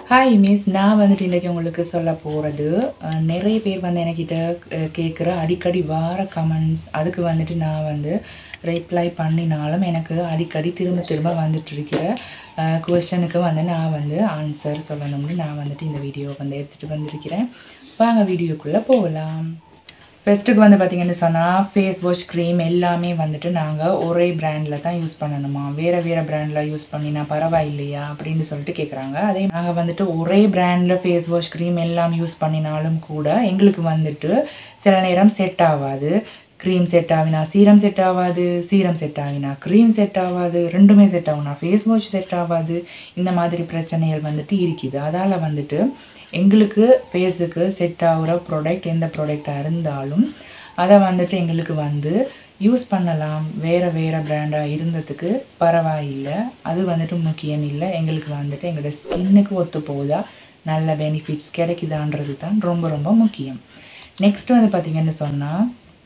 hi miss நான் வந்துட்டு இன்றைக்கி உங்களுக்கு சொல்ல போகிறது நிறைய பேர் வந்து என்கிட்ட அஹ், கேட்குற அடிக்கடி வார கமெண்ட்ஸ் அதுக்கு வந்துட்டு நான் வந்து ரிப்ளை பண்ணினாலும் எனக்கு அடிக்கடி திரும்ப திரும்ப வந்துட்டு இருக்கிற கொஸ்டனுக்கு வந்து நான் வந்து ஆன்சர் சொல்லணும்னு நான் வந்துட்டு இந்த வீடியோ வந்து எடுத்துகிட்டு வந்திருக்கிறேன் வாங்க வீடியோக்குள்ளே போகலாம் ஃபர்ஸ்ட்டுக்கு வந்து பார்த்தீங்கன்னு சொன்னால் ஃபேஸ் வாஷ் க்ரீம் எல்லாமே வந்துட்டு நாங்கள் ஒரே பிராண்டில் தான் யூஸ் பண்ணணுமா வேறு வேறு பிராண்டில் யூஸ் பண்ணினா பரவாயில்லையா அப்படின்னு சொல்லிட்டு கேட்குறாங்க அதே நாங்கள் வந்துட்டு ஒரே பிராண்டில் ஃபேஸ் வாஷ் க்ரீம் எல்லாம் யூஸ் பண்ணினாலும் கூட எங்களுக்கு வந்துட்டு சில நேரம் செட் ஆகாது க்ரீம் செட் ஆகினா சீரம் செட் ஆகாது சீரம் செட் ஆகினா க்ரீம் செட் ஆகாது ரெண்டுமே செட் ஆகுனா ஃபேஸ் வாஷ் செட் ஆகாது இந்த மாதிரி பிரச்சனைகள் வந்துட்டு இருக்குது அதால் வந்துட்டு எங்களுக்கு ஃபேஸுக்கு செட் ஆகுற ப்ராடக்ட் எந்த ப்ராடக்டாக இருந்தாலும் அதை வந்துட்டு எங்களுக்கு வந்து யூஸ் பண்ணலாம் வேறு வேறு பிராண்டாக இருந்ததுக்கு பரவாயில்லை அது வந்துட்டு முக்கியம் இல்லை எங்களுக்கு வந்துட்டு எங்களோட ஸ்கின்னுக்கு ஒத்து போகுதா நல்ல பெனிஃபிட்ஸ் கிடைக்குதான்றது தான் ரொம்ப ரொம்ப முக்கியம் நெக்ஸ்ட் வந்து பார்த்திங்கன்னு சொன்னால்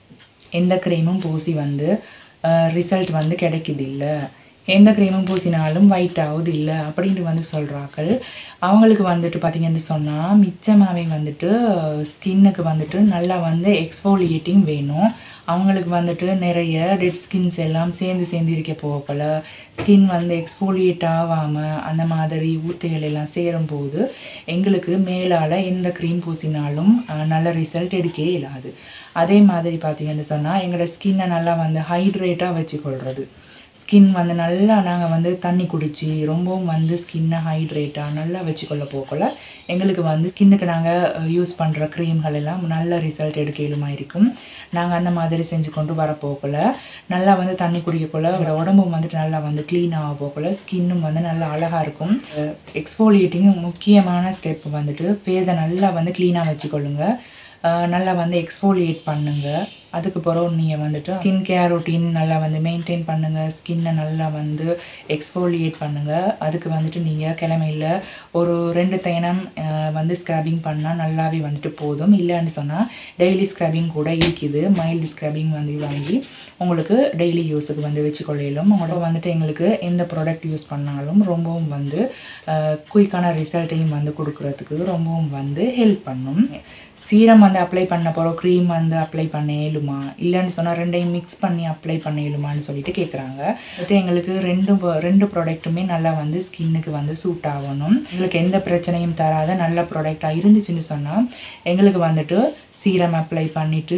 எந்த க்ரீமும் பூசி வந்து ரிசல்ட் வந்து கிடைக்குது இல்லை எந்த க்ரீமும் பூசினாலும் ஒயிட் ஆகுது இல்லை அப்படின்னு வந்து சொல்கிறார்கள் அவங்களுக்கு வந்துட்டு பார்த்திங்கன்னு சொன்னால் மிச்சமாகவே வந்துட்டு ஸ்கின்னுக்கு வந்துட்டு நல்லா வந்து எக்ஸ்ஃபோலியேட்டிங் வேணும் அவங்களுக்கு வந்துட்டு நிறைய டெட் ஸ்கின்ஸ் எல்லாம் சேர்ந்து சேர்ந்து இருக்க போகல ஸ்கின் வந்து எக்ஸ்ஃபோலியேட் ஆகாமல் அந்த மாதிரி ஊத்தைகள் எல்லாம் சேரும்போது எங்களுக்கு மேலால் எந்த க்ரீம் பூசினாலும் அஹ், நல்ல ரிசல்ட் எடுக்கவே இல்லாது அதே மாதிரி பார்த்தீங்கன்னு சொன்னால் எங்களோட ஸ்கின்னை நல்லா வந்து ஹைட்ரேட்டாக வச்சுக்கொள்கிறது ஸ்கின் வந்து நல்லா நாங்கள் வந்து தண்ணி குடிச்சு ரொம்பவும் வந்து ஸ்கின்னை ஹைட்ரேட்டாக நல்லா வச்சுக்கொள்ள போகல எங்களுக்கு வந்து ஸ்கின்னுக்கு நாங்கள் யூஸ் பண்ணுற க்ரீம்கள் எல்லாம் நல்ல ரிசல்ட் எடுக்க இயலுமா இருக்கும் நாங்கள் அந்த மாதிரி செஞ்சு கொண்டு வர போகல நல்லா வந்து தண்ணி குடிக்கக்குள்ள எங்களோட உடம்பும் வந்துட்டு நல்லா வந்து க்ளீன் ஆக போகல ஸ்கின்னும் வந்து நல்லா அழகாக இருக்கும் எக்ஸ்ஃபோலியேட்டிங் முக்கியமான ஸ்டெப் வந்துட்டு ஃபேஸை நல்லா வந்து க்ளீனாக வச்சுக்கொள்ளுங்க அஹ் நல்லா வந்து எக்ஸ்ஃபோலியேட் பண்ணுங்க அதுக்கு பிறகு நீங்கள் வந்துட்டு ஸ்கின் கேர் ரொட்டீன் நல்லா வந்து மெயின்டைன் பண்ணுங்கள் ஸ்கின்னை நல்லா வந்து எக்ஸ்ஃபோலியேட் பண்ணுங்கள் அதுக்கு வந்துட்டு நீங்கள் கிழமையில் ஒரு ரெண்டு தைனம் அஹ், வந்து ஸ்க்ரப்பிங் பண்ணால் நல்லாவே வந்துட்டு போதும் இல்லைன்னு சொன்னால் டெய்லி ஸ்க்ரப்பிங் கூட இருக்குது மைல்டு ஸ்க்ரப்பிங் வந்து வாங்கி உங்களுக்கு டெய்லி யூஸுக்கு வந்து வச்சுக்கொள்ளையிலும் உங்களோட வந்துட்டு எங்களுக்கு எந்த ப்ராடக்ட் யூஸ் பண்ணாலும் ரொம்பவும் வந்து குயிக்கான ரிசல்ட்டையும் வந்து கொடுக்கறதுக்கு ரொம்பவும் வந்து ஹெல்ப் பண்ணும் சீரம் வந்து அப்ளை பண்ண போகிறோம் க்ரீம் வந்து அப்ளை பண்ண இயலுமா இல்லைன்னு சொன்னால் ரெண்டையும் மிக்ஸ் பண்ணி அப்ளை பண்ண இயலுமான்னு சொல்லிட்டு கேட்குறாங்க அது எங்களுக்கு ரெண்டு ப- ரெண்டு ப்ராடக்ட்டுமே நல்லா வந்து ஸ்கின்னுக்கு வந்து சூட் ஆகணும் எங்களுக்கு எந்த பிரச்சனையும் தராத நல்ல ப்ராடக்டாக இருந்துச்சுன்னு சொன்னால் எங்களுக்கு வந்துட்டு சீரம் அப்ளை பண்ணிவிட்டு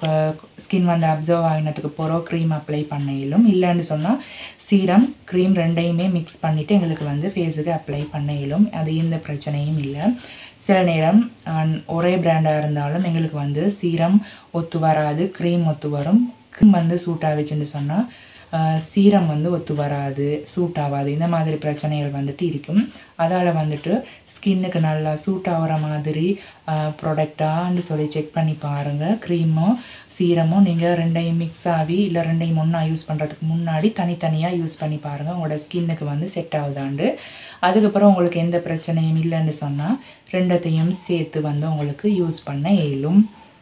ஸ்கின் வந்து அப்சர்வ் ஆகினதுக்கு போகிறோம் க்ரீம் அப்ளை பண்ண இயலும் இல்லைன்னு சொன்னால் சீரம் க்ரீம் ரெண்டையுமே மிக்ஸ் பண்ணிவிட்டு எங்களுக்கு வந்து ஃபேஸுக்கு அப்ளை பண்ண இயலும் அது எந்த பிரச்சனையும் இல்லை சில நேரம் அஹ், ஒரே பிராண்டாக இருந்தாலும் எங்களுக்கு வந்து சீரம் ஒத்து வராது க்ரீம் ஒத்து வரும் க்ரீம் வந்து சூட் ஆகிச்சுன்னு சொன்னால் சீரம் வந்து ஒத்து வராது சூட் ஆகாது இந்த மாதிரி பிரச்சனைகள் வந்துட்டு இருக்கும் அதால் வந்துட்டு ஸ்கின்னுக்கு நல்லா சூட் ஆகிற மாதிரி ப்ராடக்டான்னு சொல்லி செக் பண்ணி பாருங்கள் க்ரீமும் சீரமும் நீங்கள் ரெண்டையும் மிக்ஸ் ஆகி இல்லை ரெண்டையும் ஒன்றா யூஸ் பண்ணுறதுக்கு முன்னாடி தனித்தனியாக யூஸ் பண்ணி பாருங்கள் உங்களோட ஸ்கின்னுக்கு வந்து செட் ஆகுதாண்டு அதுக்கப்புறம் உங்களுக்கு எந்த பிரச்சனையும் இல்லைன்னு சொன்னால் ரெண்டத்தையும் சேர்த்து வந்து உங்களுக்கு யூஸ் பண்ண இயலும்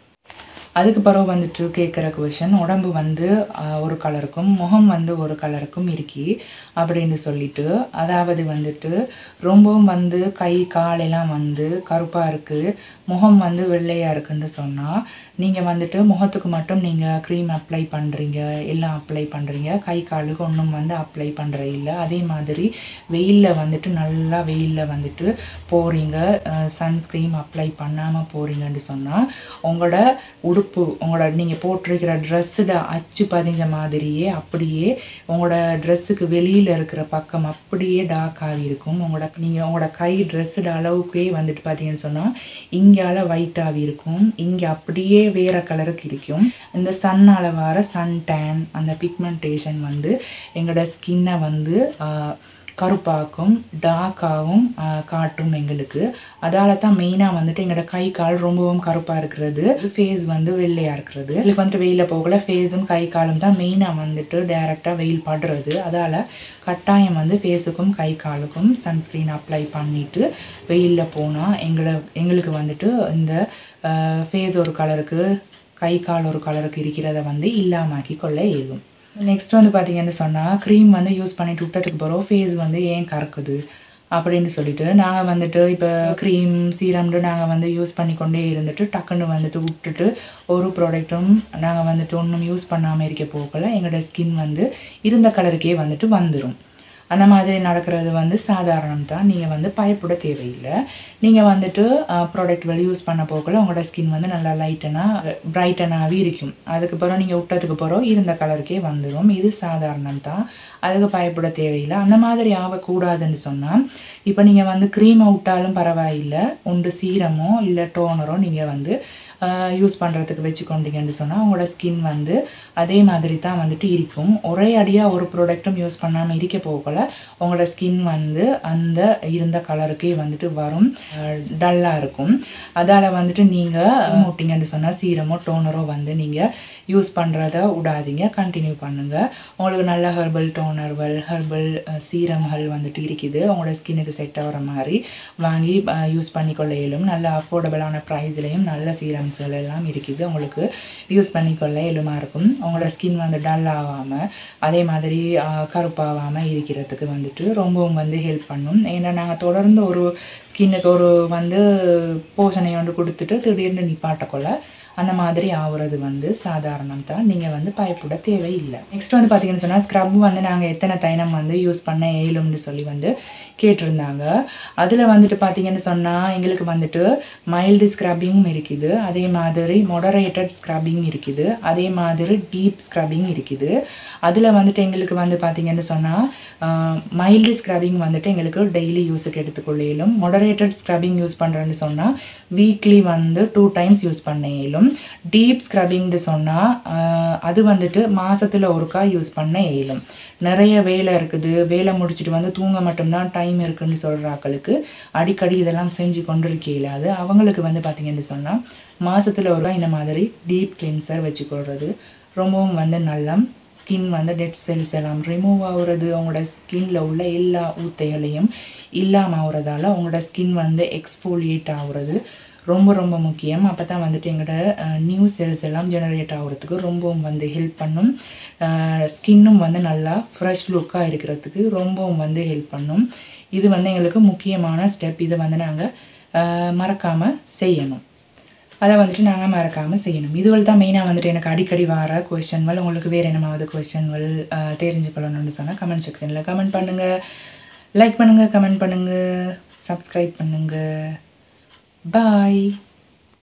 அதுக்கு பிறகு வந்துட்டு கேட்குற கொஷன் உடம்பு வந்து ஆஹ், ஒரு கலருக்கும் முகம் வந்து ஒரு கலருக்கும் இருக்கி அப்படின்னு சொல்லிட்டு அதாவது வந்துட்டு ரொம்பவும் வந்து கை காலெல்லாம் வந்து கருப்பாக இருக்குது முகம் வந்து வெள்ளையாக இருக்குன்னு சொன்னால் நீங்கள் வந்துட்டு முகத்துக்கு மட்டும் நீங்கள் க்ரீம் அப்ளை பண்ணுறீங்க எல்லாம் அப்ளை பண்ணுறீங்க கை காலுக்கு ஒன்றும் வந்து அப்ளை பண்ணுற இல்லை அதே மாதிரி வெயிலில் வந்துட்டு நல்லா வெயிலில் வந்துட்டு போகிறீங்க சன்ஸ்க்ரீம் அப்ளை பண்ணாமல் போகிறீங்கன்னு சொன்னால் உங்களோட உடுப்பு உங்களோட நீங்கள் போட்டிருக்கிற ட்ரெஸ்ஸுட அச்சு பதிஞ்ச மாதிரியே அப்படியே உங்களோட ட்ரெஸ்ஸுக்கு வெளியில் இருக்கிற பக்கம் அப்படியே டார்க் ஆகி இருக்கும் உங்களோட நீங்கள் உங்களோட கை ட்ரெஸ்ஸுட அளவுக்கே வந்துட்டு பார்த்தீங்கன்னு சொன்னால் இங்கால ஒயிட் ஆகி இருக்கும் இங்கே அப்படியே வேறு கலருக்கு இருக்கும் இந்த சன்னால் வர சன் டேன் அந்த பிக்மெண்டேஷன் வந்து எங்களோட ஸ்கின்னை வந்து ஆஹ், கருப்பாக்கும் டார்க்காகவும் காட்டும் எங்களுக்கு அதால தான் மெயினாக வந்துட்டு எங்களோட கை கால் ரொம்பவும் கருப்பாக இருக்கிறது ஃபேஸ் வந்து வெள்ளையாக இருக்கிறது எங்களுக்கு வந்துட்டு வெயிலில் போகல ஃபேஸும் கை காலும் தான் மெயினாக வந்துட்டு டைரெக்டாக வெயில் படுறது அதால் கட்டாயம் வந்து ஃபேஸுக்கும் கை காலுக்கும் சன்ஸ்க்ரீன் அப்ளை பண்ணிவிட்டு வெயிலில் போனால் எங்களை எங்களுக்கு வந்துட்டு இந்த ஃபேஸ் ஒரு கலருக்கு கை கால் ஒரு கலருக்கு இருக்கிறத வந்து இல்லாமாக்கி கொள்ள இயலும் நெக்ஸ்ட் வந்து பார்த்தீங்கன்னு சொன்னால் க்ரீம் வந்து யூஸ் பண்ணிட்டு விட்டதுக்கு பிறகு ஃபேஸ் வந்து ஏன் கறக்குது அப்படின்னு சொல்லிட்டு நாங்கள் வந்துட்டு இப்போ க்ரீம் சீரம்னு நாங்கள் வந்து யூஸ் பண்ணிக்கொண்டே இருந்துட்டு டக்குன்னு வந்துட்டு விட்டுட்டு ஒரு ப்ராடக்ட்டும் நாங்கள் வந்துட்டு ஒன்றும் யூஸ் பண்ணாமல் இருக்க போகல எங்களோட ஸ்கின் வந்து இருந்த கலருக்கே வந்துட்டு வந்துடும் அந்த மாதிரி நடக்கிறது வந்து சாதாரணம் தான் நீங்கள் வந்து பயப்பட தேவையில்லை நீங்கள் வந்துட்டு ப்ராடக்ட்கள் யூஸ் பண்ண போகல உங்களோட ஸ்கின் வந்து நல்லா லைட்டனாக பிரைட்டனாகவே இருக்கும் அதுக்கப்புறம் நீங்கள் விட்டதுக்கு பிறகு இருந்த கலருக்கே வந்துடும் இது சாதாரணம் தான் அதுக்கு பயப்பட தேவையில்லை அந்த மாதிரி ஆகக்கூடாதுன்னு சொன்னால் இப்போ நீங்கள் வந்து க்ரீமை விட்டாலும் பரவாயில்லை உண்டு சீரமோ இல்லை டோனரோ நீங்கள் வந்து யூஸ் பண்ணுறதுக்கு வச்சுக்கொண்டீங்கன்னு சொன்னால் உங்களோட ஸ்கின் வந்து அதே மாதிரி தான் வந்துட்டு இருக்கும் ஒரே அடியாக ஒரு ப்ராடக்ட்டும் யூஸ் பண்ணாமல் இருக்க போகல உங்களோட ஸ்கின் வந்து அந்த இருந்த கலருக்கே வந்துட்டு வரும் டல்லாக இருக்கும் அதால் வந்துட்டு நீங்கள் மூட்டிங்கன்னு சொன்னால் சீரமோ டோனரோ வந்து நீங்கள் யூஸ் பண்ணுறத விடாதீங்க கண்டினியூ பண்ணுங்கள் உங்களுக்கு நல்ல ஹெர்பல் டோனர்கள் ஹெர்பல் சீரம்கள் வந்துட்டு இருக்குது உங்களோட ஸ்கின்னுக்கு செட் ஆகிற மாதிரி வாங்கி யூஸ் பண்ணிக்கொள்ள இயலும் நல்ல அஃபோர்டபுளான ப்ரைஸ்லேயும் நல்ல சீரம்ஸ்கள் எல்லாம் இருக்குது உங்களுக்கு யூஸ் பண்ணிக்கொள்ள இயலுமா இருக்கும் உங்களோட ஸ்கின் வந்து டல் ஆகாமல் அதே மாதிரி கருப்பாகாமல் இருக்கிறதுக்கு வந்துட்டு ரொம்பவும் வந்து ஹெல்ப் பண்ணும் ஏன்னா நாங்கள் தொடர்ந்து ஒரு ஸ்கின்னுக்கு ஒரு வந்து போஷனை வந்து கொடுத்துட்டு திடீர்னு நிப்பாட்டக்கொள்ள அந்த மாதிரி ஆகுறது வந்து சாதாரணம் தான் நீங்கள் வந்து பயப்பட தேவையில்லை நெக்ஸ்ட் வந்து பார்த்தீங்கன்னு சொன்னால் ஸ்க்ரப் வந்து நாங்கள் எத்தனை தைனம் வந்து யூஸ் பண்ண இயலும்னு சொல்லி வந்து கேட்டிருந்தாங்க அதில் வந்துட்டு பார்த்தீங்கன்னு சொன்னால் எங்களுக்கு வந்துட்டு மைல்டு ஸ்க்ரப்பிங்கும் இருக்குது அதே மாதிரி மொடரேட்டட் ஸ்க்ரப்பிங் இருக்குது அதே மாதிரி டீப் ஸ்க்ரப்பிங் இருக்குது அதில் வந்துட்டு எங்களுக்கு வந்து பார்த்தீங்கன்னு சொன்னால் மைல்டு ஸ்க்ரப்பிங் வந்துட்டு எங்களுக்கு டெய்லி யூஸுக்கு எடுத்துக்கொள்ள இயலும் மொடரேட்டட் ஸ்க்ரப்பிங் யூஸ் பண்ணுறேன்னு சொன்னால் வீக்லி வந்து டூ டைம்ஸ் யூஸ் பண்ண இயலும் டீப் ஸ்க்ரப்பிங்னு சொன்னால் அது வந்துட்டு மாதத்தில் ஒருக்கா யூஸ் பண்ண இயலும் நிறைய வேலை இருக்குது வேலை முடிச்சுட்டு வந்து தூங்க மட்டும்தான் டைம் இருக்குன்னு சொல்கிறாக்களுக்கு அடிக்கடி இதெல்லாம் செஞ்சு கொண்டு இருக்கையில் அது அவங்களுக்கு வந்து பார்த்திங்கன்னு சொன்னால் மாதத்தில் ஒருக்கா இந்த மாதிரி டீப் கிளென்சர் வச்சுக்கொள்வது ரொம்பவும் வந்து நல்ல ஸ்கின் வந்து டெட் செல்ஸ் எல்லாம் ரிமூவ் ஆகுறது உங்களோட ஸ்கின்ல உள்ள எல்லா ஊத்தைகளையும் இல்லாமல் ஆகுறதால உங்களோட ஸ்கின் வந்து எக்ஸ்ஃபோலியேட் ஆகுறது ரொம்ப ரொம்ப முக்கியம் அப்போ தான் வந்துட்டு எங்களோட நியூ செல்ஸ் எல்லாம் ஜெனரேட் ஆகிறதுக்கு ரொம்பவும் வந்து ஹெல்ப் பண்ணும் ஸ்கின்னும் வந்து நல்லா ஃப்ரெஷ் லுக்காக இருக்கிறதுக்கு ரொம்பவும் வந்து ஹெல்ப் பண்ணும் இது வந்து எங்களுக்கு முக்கியமான ஸ்டெப் இதை வந்து நாங்கள் மறக்காமல் செய்யணும் அதை வந்துட்டு நாங்கள் மறக்காமல் செய்யணும் இதுவள் தான் மெயினாக வந்துட்டு எனக்கு அடிக்கடி வர கொஷன்கள் உங்களுக்கு வேறு என்னமாவது கொஷன்கள் தெரிஞ்சுக்கணும்னு சொன்னால் கமெண்ட் செக்ஷனில் கமெண்ட் பண்ணுங்கள் லைக் பண்ணுங்கள் கமெண்ட் பண்ணுங்கள் சப்ஸ்கிரைப் பண்ணுங்கள் பாய்